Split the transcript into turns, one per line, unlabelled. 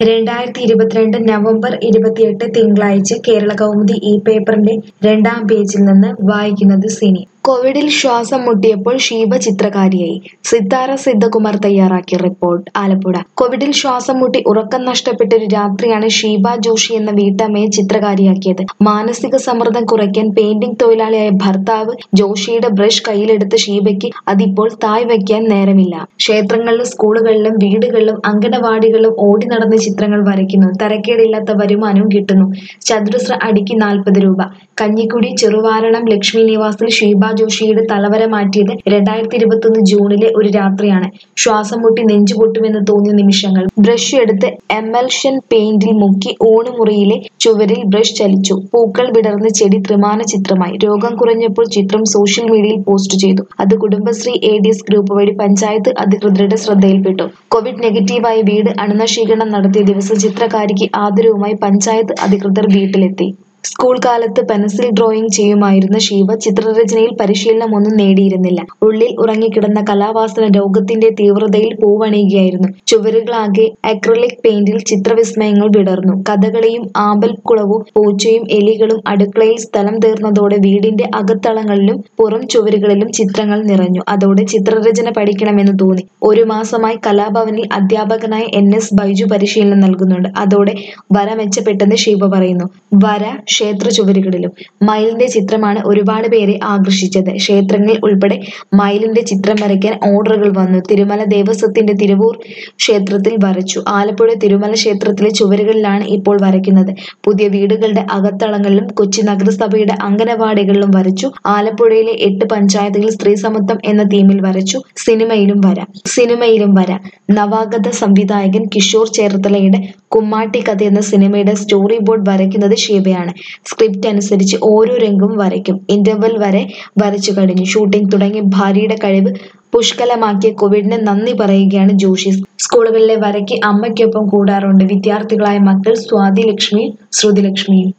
രണ്ടായിരത്തി ഇരുപത്തിരണ്ട് നവംബർ ഇരുപത്തിയെട്ട് തിങ്കളാഴ്ച കേരള കൗമുദി ഈ പേപ്പറിന്റെ രണ്ടാം പേജിൽ നിന്ന് വായിക്കുന്നത് സിനി കോവിഡിൽ ശ്വാസം മുട്ടിയപ്പോൾ ഷീബ ചിത്രകാരിയായി സിത്താര സിദ്ധകുമാർ തയ്യാറാക്കിയ റിപ്പോർട്ട് ആലപ്പുഴ കോവിഡിൽ ശ്വാസം മുട്ടി ഉറക്കം നഷ്ടപ്പെട്ട ഒരു രാത്രിയാണ് ഷീബ ജോഷി എന്ന വീട്ടമ്മയെ ചിത്രകാരിയാക്കിയത് മാനസിക സമ്മർദ്ദം കുറയ്ക്കാൻ പെയിന്റിംഗ് തൊഴിലാളിയായ ഭർത്താവ് ജോഷിയുടെ ബ്രഷ് കയ്യിലെടുത്ത ഷീബയ്ക്ക് അതിപ്പോൾ തായ് വയ്ക്കാൻ നേരമില്ല ക്ഷേത്രങ്ങളിലും സ്കൂളുകളിലും വീടുകളിലും അങ്കണവാടികളിലും ഓടി നടന്ന് ചിത്രങ്ങൾ വരയ്ക്കുന്നു തരക്കേടില്ലാത്ത വരുമാനവും കിട്ടുന്നു ചതുരശ്ര അടിക്ക് നാൽപ്പത് രൂപ കഞ്ഞിക്കുടി ചെറുവാരണം ലക്ഷ്മി നിവാസിൽ ഷീബ ജോഷിയുടെ തലവര മാറ്റിയത് രണ്ടായിരത്തി ഇരുപത്തൊന്ന് ജൂണിലെ ഒരു രാത്രിയാണ് ശ്വാസം മുട്ടി നെഞ്ചു പൊട്ടുമെന്ന് തോന്നിയ നിമിഷങ്ങൾ ബ്രഷ് എടുത്ത് എമൽഷൻ പെയിന്റിൽ മുക്കി ഊണുമുറിയിലെ ചുവരിൽ ബ്രഷ് ചലിച്ചു പൂക്കൾ വിടർന്ന് ചെടി ത്രിമാന ചിത്രമായി രോഗം കുറഞ്ഞപ്പോൾ ചിത്രം സോഷ്യൽ മീഡിയയിൽ പോസ്റ്റ് ചെയ്തു അത് Kudumbashree A D S group വഴി പഞ്ചായത്ത് അധികൃതരുടെ ശ്രദ്ധയിൽപ്പെട്ടു കോവിഡ് നെഗറ്റീവായി വീട് അണുനശീകരണം നടത്തിയ ദിവസം ചിത്രകാരിക്ക് ആദരവുമായി പഞ്ചായത്ത് അധികൃതർ വീട്ടിലെത്തി സ്കൂൾ കാലത്ത് പെൻസിൽ ഡ്രോയിങ് ചെയ്യുമായിരുന്ന ഷീബ ചിത്രരചനയിൽ പരിശീലനമൊന്നും നേടിയിരുന്നില്ല ഉള്ളിൽ ഉറങ്ങിക്കിടന്ന കലാവാസന രോഗത്തിന്റെ തീവ്രതയിൽ പൂവണിയുകയായിരുന്നു ചുവരുകളാകെ അക്രലിക് പെയിന്റിൽ ചിത്രവിസ്മയങ്ങൾ വിടർന്നു കഥകളിയും ആമ്പൽക്കുളവും പൂച്ചയും എലികളും അടുക്കളയിൽ സ്ഥലം തീർന്നതോടെ വീടിന്റെ അകത്തളങ്ങളിലും പുറം ചുവരുകളിലും ചിത്രങ്ങൾ നിറഞ്ഞു അതോടെ ചിത്രരചന പഠിക്കണമെന്ന് തോന്നി ഒരു മാസമായി കലാഭവനിൽ അധ്യാപകനായ എൻ എസ് ബൈജു പരിശീലനം നൽകുന്നുണ്ട് അതോടെ വര മെച്ചപ്പെട്ടെന്ന് ശിവ പറയുന്നു വര ക്ഷേത്ര ചുവരുകളിലും മയിലിന്റെ ചിത്രമാണ് ഒരുപാട് പേരെ ആകർഷിച്ചത് ക്ഷേത്രങ്ങളിൽ ഉൾപ്പെടെ മയിലിന്റെ ചിത്രം വരയ്ക്കാൻ ഓർഡറുകൾ വന്നു തിരുമല ദേവസ്വത്തിന്റെ തിരുവൂർ ക്ഷേത്രത്തിൽ വരച്ചു ആലപ്പുഴ തിരുമല ക്ഷേത്രത്തിലെ ചുവരുകളിലാണ് ഇപ്പോൾ വരയ്ക്കുന്നത് പുതിയ വീടുകളുടെ അകത്തളങ്ങളിലും കൊച്ചി നഗരസഭയുടെ അംഗനവാടികളിലും വരച്ചു ആലപ്പുഴയിലെ എട്ട് പഞ്ചായത്തുകളിൽ സ്ത്രീ സമത്വം എന്ന തീമിൽ വരച്ചു സിനിമയിലും വര സിനിമയിലും വര നവാഗത സംവിധായകൻ കിഷോർ ചേർത്തലയുടെ കുമ്മാട്ടി കഥ എന്ന സിനിമയുടെ സ്റ്റോറി ബോർഡ് വരയ്ക്കുന്നത് ഷീബയാണ് സ്ക്രിപ്റ്റ് അനുസരിച്ച് ഓരോ രംഗവും വരയ്ക്കും ഇന്റർവെൽ വരെ വരച്ചു കഴിഞ്ഞു ഷൂട്ടിംഗ് തുടങ്ങി ഭാര്യയുടെ കഴിവ് പുഷ്കലമാക്കിയ കോവിഡിന് നന്ദി പറയുകയാണ് ജോഷി സ്കൂളുകളിലെ വരയ്ക്ക് അമ്മയ്ക്കൊപ്പം കൂടാറുണ്ട് വിദ്യാർത്ഥികളായ മക്കൾ സ്വാതി ലക്ഷ്മിയും ശ്രുതി ലക്ഷ്മിയും